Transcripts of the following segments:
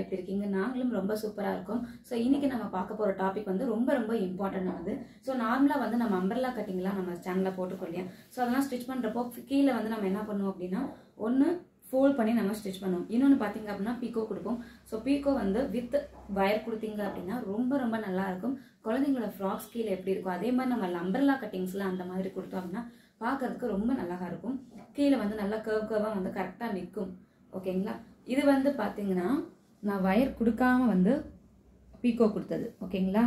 எப்படி இருக்கீங்க நாங்களும் ரொம்ப சூப்பராக இருக்கோம் ஸோ இன்னைக்கு நம்ம பார்க்க போகிற டாபிக் வந்து ரொம்ப ரொம்ப இம்பார்ட்டன்டானது ஸோ நார்மலாக வந்து நம்ம அம்பர்லா கட்டிங்லாம் நம்ம சேனலில் போட்டுக்கோ இல்லையா ஸோ அதெல்லாம் ஸ்டிச் பண்ணுறப்போ கீழே வந்து நம்ம என்ன பண்ணுவோம் அப்படின்னா ஒன்று ஃபோல்ட் பண்ணி நம்ம ஸ்டிச் பண்ணுவோம் இன்னொன்று பார்த்தீங்க அப்படின்னா பீக்கோ கொடுப்போம் ஸோ பீக்கோ வந்து வித் வயர் கொடுத்தீங்க அப்படின்னா ரொம்ப ரொம்ப நல்லா இருக்கும் குழந்தைங்களோட ஃப்ராக்ஸ் கீழே எப்படி இருக்கும் அதே மாதிரி நம்ம அம்பர்லா கட்டிங்ஸ்லாம் அந்த மாதிரி கொடுத்தோம் அப்படின்னா பார்க்கறதுக்கு ரொம்ப நல்லா இருக்கும் கீழே வந்து நல்லா கர்வ் கர்வாக வந்து கரெக்டாக நிற்கும் ஓகேங்களா இது வந்து பார்த்தீங்கன்னா நான் வயர் கொடுக்காம வந்து பீக்கோ கொடுத்தது ஓகேங்களா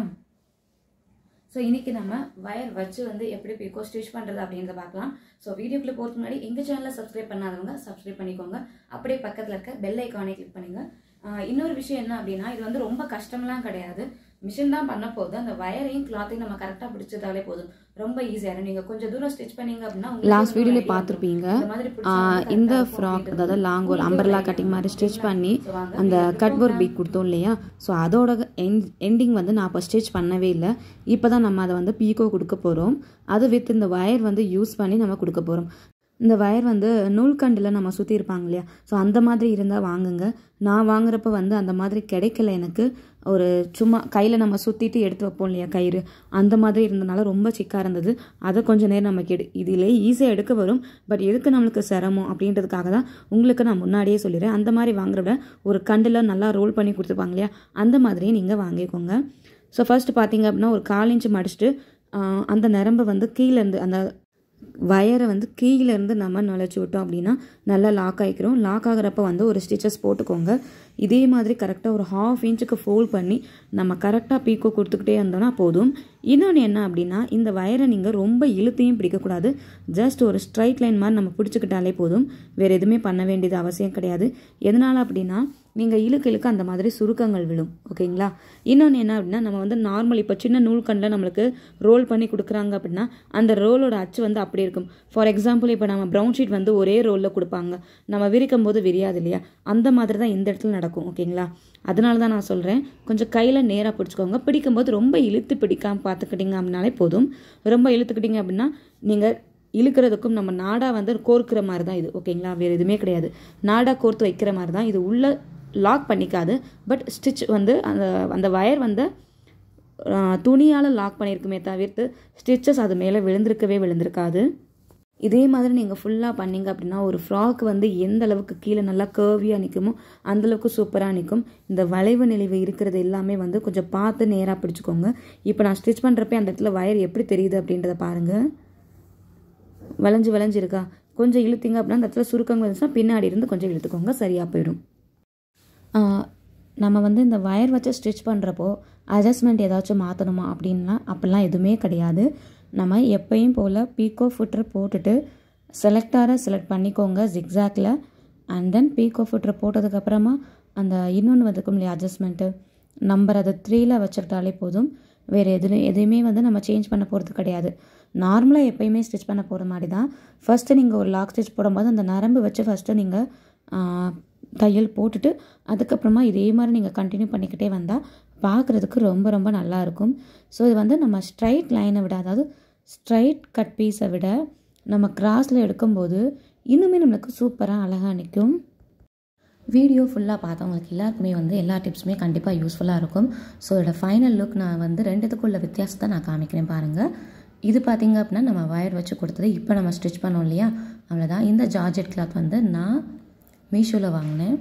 ஸோ இன்னைக்கு நம்ம வயர் வச்சு வந்து எப்படி பீக்கோ ஸ்டிச் பண்ணுறது அப்படின்றத பார்க்கலாம் ஸோ வீடியோக்குள்ளே போகிறதுக்கு முன்னாடி எங்கள் சேனலில் சப்ஸ்கிரைப் பண்ணாதவங்க சப்ஸ்கிரைப் பண்ணிக்கோங்க அப்படியே பக்கத்தில் இருக்க பெல் ஐக்கானே கிளிக் பண்ணுங்க ஆஹ் இன்னொரு விஷயம் என்ன அப்படின்னா இது வந்து ரொம்ப கஷ்டம்லாம் கிடையாது மிஷின் தான் பண்ண போகுது அந்த வயரையும் கிளாத்தையும் நம்ம கரெக்டாக பிடிச்சதாலே போதும் ரொம்ப ஈஸியாக நீங்கள் கொஞ்சம் தூரம் ஸ்டிச் பண்ணீங்க அப்படின்னா உங்களுக்கு லாஸ்ட் வந்து ஒரு வீடியோல idea பார்த்துருப்பீங்க இந்த மாதிரி பிடிச்சா ஆஹ் வந்து இந்த correct ஆ இருக்கும் ஃப்ராக் அப்படின்றது அதாவது லாங் ஒரு உங்களுக்கு அம்பர்லா idea கட்டிங் மாதிரி ஸ்டிச் பண்ணி So, வாங்க அந்த வீடியோக்குள்ள கட் ஒர்க் போகலாம். பீட் கொடுத்தோம் இல்லையா ஸோ அதோட எண்டிங் வந்து நான் இப்போ ஸ்டிச் பண்ணவே இல்லை இப்போ தான் நம்ம அதை வந்து பீக்கோ கொடுக்க போகிறோம் அது வித் இந்த வயர் வந்து யூஸ் பண்ணி நம்ம கொடுக்க போகிறோம் இந்த வயர் வந்து நூல்கண்டில் நம்ம சுற்றி இருப்பாங்க இல்லையா ஸோ அந்த மாதிரி இருந்தால் வாங்குங்க நான் வாங்குறப்ப வந்து அந்த மாதிரி கிடைக்கல எனக்கு ஒரு சும்மா கையில் நம்ம சுற்றிட்டு எடுத்து வைப்போம் இல்லையா கயிறு அந்த மாதிரி இருந்தனால ரொம்ப சிக்காக இருந்தது அதை கொஞ்சம் நேரம் நமக்கு எடு இதிலே ஈஸியாக எடுக்க வரும் பட் எதுக்கு நம்மளுக்கு சிரமம் அப்படின்றதுக்காக தான் உங்களுக்கு நான் முன்னாடியே சொல்லிடுறேன் அந்த மாதிரி வாங்குறத ஒரு கண்டில் நல்லா ரோல் பண்ணி கொடுத்துருப்பாங்க இல்லையா அந்த மாதிரியே நீங்கள் வாங்கிக்கோங்க ஸோ ஃபர்ஸ்ட் பார்த்தீங்க அப்படின்னா ஒரு கால் இன்ச்சு மடிச்சுட்டு ஆஹ், அந்த நரம்பை வந்து கீழேருந்து அந்த வயரை வந்து கீழேருந்து நம்ம நுழைச்சி விட்டோம் அப்படின்னா நல்லா லாக் ஆகிக்கிறோம் லாக் ஆகிறப்ப வந்து ஒரு ஸ்டிச்சஸ் போட்டுக்கோங்க இதே மாதிரி கரெக்டாக ஒரு ஹாஃப் இன்ச்சுக்கு ஃபோல்ட் பண்ணி நம்ம கரெக்டாக பீக்கோ கொடுத்துக்கிட்டே இருந்தோம்னா போதும் இன்னொன்று என்ன அப்படின்னா இந்த வயரை நீங்கள் ரொம்ப இழுத்தையும் பிடிக்கக்கூடாது ஜஸ்ட் ஒரு ஸ்ட்ரைட் லைன் மாதிரி நம்ம பிடிச்சிக்கிட்டாலே போதும் வேறு எதுவுமே பண்ண வேண்டியது அவசியம் கிடையாது எதனால் அப்படின்னா நீங்கள் இழுக்க இழுக்க அந்த மாதிரி சுருக்கங்கள் விழும் ஓகேங்களா இன்னொன்று என்ன அப்படின்னா நம்ம வந்து நார்மல் இப்போ சின்ன நூல்கண்டில் நம்மளுக்கு ரோல் பண்ணி கொடுக்குறாங்க அப்படின்னா அந்த ரோலோட அச்சு வந்து அப்படி இருக்கும் ஃபார் எக்ஸாம்பிள் இப்போ நம்ம ப்ரௌன் ஷீட் வந்து ஒரே ரோலில் கொடுப்பாங்க நம்ம விரிக்கும் போது விரியாது இல்லையா அந்த மாதிரி தான் இந்த இடத்துல நடக்கும் ஓகேங்களா அதனால தான் நான் சொல்கிறேன் கொஞ்சம் கையில் நேராக பிடிச்சிக்கோங்க பிடிக்கும்போது ரொம்ப இழுத்து பிடிக்காமல் பார்த்துக்கிட்டீங்க அப்படின்னாலே போதும் ரொம்ப இழுத்துக்கிட்டீங்க அப்படின்னா நீங்கள் இழுக்கிறதுக்கும் நம்ம நாடா வந்து கோர்க்கிற மாதிரி தான் இது ஓகேங்களா வேறு எதுவுமே கிடையாது நாடா கோர்த்து வைக்கிற மாதிரி தான் இது உள்ள லாக் பண்ணிக்காது பட் ஸ்டிச் வந்து அந்த அந்த வயர் வந்து துணியால் லாக் பண்ணியிருக்குமே தவிர்த்து ஸ்டிச்சஸ் அது மேலே விழுந்திருக்கவே விழுந்திருக்காது இதே மாதிரி நீங்கள் ஃபுல்லாக பண்ணீங்க அப்படின்னா ஒரு ஃப்ராக் வந்து எந்த அளவுக்கு கீழே நல்லா கேர்வியாக நிற்குமோ அந்தளவுக்கு சூப்பராக நிற்கும் இந்த வளைவு நெளிவு இருக்கிறது எல்லாமே வந்து கொஞ்சம் பார்த்து நேராக பிடிச்சிக்கோங்க இப்போ நான் ஸ்டிச் பண்ணுறப்ப அந்த இடத்துல வயர் எப்படி தெரியுது அப்படின்றத பாருங்கள் வளைஞ்சு வளைஞ்சு இருக்கா கொஞ்சம் இழுத்தீங்க அப்படின்னா அந்த இடத்துல சுருக்கங்கள் இருந்துச்சுன்னா பின்னாடி இருந்து கொஞ்சம் இழுத்துக்கோங்க சரியாக போயிடும் ஆஹ் நம்ம வந்து இந்த வயர் வச்சு ஸ்டிச் பண்ணுறப்போ அட்ஜஸ்ட்மெண்ட் ஏதாச்சும் மாற்றணுமா அப்படின்னா அப்படிலாம் எதுவுமே கிடையாது நம்ம எப்பயும் போல் பீக்கோ ஃபுட்ரு போட்டுட்டு செலக்டாரை செலக்ட் பண்ணிக்கோங்க ஜிக்ஸாக்ல அண்ட் தென் பீக்கோ ஃபுட்ரு போட்டதுக்கப்புறமா அந்த இன்னொன்று வந்துக்கும் இல்லையா அட்ஜஸ்ட்மெண்ட்டு நம்பர் அதை த்ரீல வச்சுக்கிட்டாலே போதும் வேறு எதுவும் எதுவுமே வந்து நம்ம சேஞ்ச் பண்ண போகிறது கிடையாது நார்மலாக எப்பயுமே ஸ்டிச் பண்ண போகிற மாதிரி தான் ஃபஸ்ட்டு நீங்கள் ஒரு லாக் ஸ்டிச் போடும்போது அந்த நரம்பு வச்சு ஃபஸ்ட்டு நீங்கள் தையல் போட்டுட்டு அதுக்கப்புறமா இதே மாதிரி நீங்கள் கண்டினியூ பண்ணிக்கிட்டே வந்தால் பார்க்குறதுக்கு ரொம்ப ரொம்ப நல்லா இருக்கும் ஸோ இது வந்து நம்ம ஸ்ட்ரைட் லைனை விட அதாவது ஸ்ட்ரைட் கட் பீஸை விட நம்ம கிராஸில் எடுக்கும்போது இன்னுமே நம்மளுக்கு சூப்பராக அழகாக நிற்கும் வீடியோ ஃபுல்லாக பார்த்தவங்களுக்கு எல்லாருக்குமே வந்து எல்லா டிப்ஸுமே கண்டிப்பாக யூஸ்ஃபுல்லாக இருக்கும் ஸோ இதோட ஃபைனல் லுக் நான் வந்து ரெண்டுத்துக்குள்ள வித்தியாசத்தை நான் காமிக்கிறேன் பாருங்கள் இது பார்த்தீங்க அப்படின்னா நம்ம வயர் வச்சு கொடுத்தது இப்போ நம்ம ஸ்டிச் பண்ணோம் இல்லையா அவ்வளோதான் இந்த ஜார்ஜெட் கிளாத் வந்து நான் மீஷோவில் வாங்கினேன்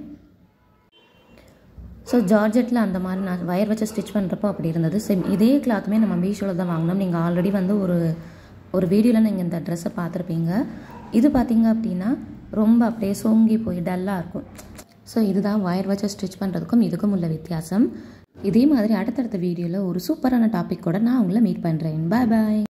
ஸோ ஜார்ஜெட்டில் அந்த மாதிரி நான் வயர் வச்சு ஸ்டிச் பண்ணுறப்போ அப்படி இருந்தது சேம் இதே கிளாத்துமே நம்ம மீஷோவில் தான் வாங்கினோம் நீங்கள் ஆல்ரெடி வந்து ஒரு ஒரு வீடியோவில் நீங்கள் இந்த ட்ரெஸ்ஸை பார்த்துருப்பீங்க இது பார்த்தீங்க அப்படின்னா ரொம்ப அப்படியே சொங்கி போய் டல்லாக இருக்கும் ஸோ இதுதான் வயர் வச்சு ஸ்டிச் பண்ணுறதுக்கும் இதுக்கும் உள்ள வித்தியாசம் இதே மாதிரி அடுத்தடுத்த வீடியோவில் ஒரு சூப்பரான டாபிக் கூட நான் உங்களை மீட் பண்ணுறேன் பாய் பாய்